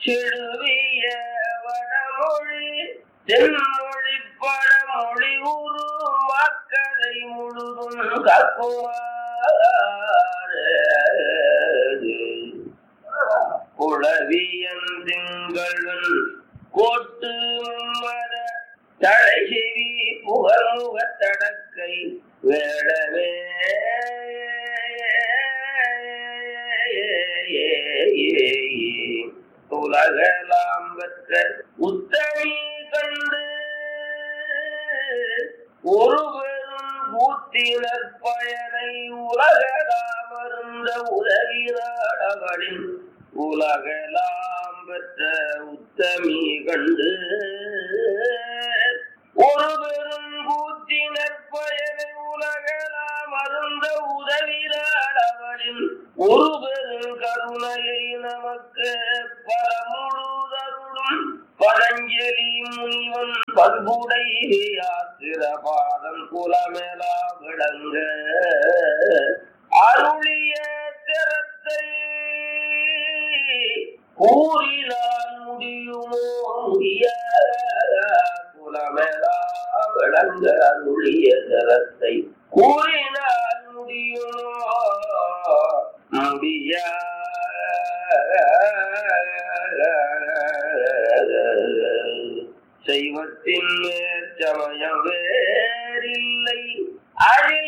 செழுவிய வடமொழி தென்மொழி படமொழி உரு மக்கதை முழுதும் கக்குவார் குளவியன் திங்களும் கோட்டு மத தலை செவி புகழ்முக தடக்கை வேடவே உலகலாம் பெற்ற உத்தமி கண்டு ஒரு பெரும் கூத்தினர் பயனை உலகலாம் அருந்த உதவினாடவளின் உலகலாம் பெற்ற உத்தமி கண்டு ஒரு பெரும் கூத்தினர் பயனை உலகலாம் அருந்த உதவினாடவளின் ஒரு பெரும் கருணையை நமக்கு பரமுழுதருளும் பதஞ்சலி முனிவன் பண்புடை ஆத்திர பாதம் குலமேலா விளங்க அருளிய திறத்தை கூறினால் முடியுமோ முடிய குலமேலா விளங்க அருளிய திறத்தை கூறினால் முடியுமோ முடியா செய்வத்தின் மேற்சமயம் வேறில்லை அதில்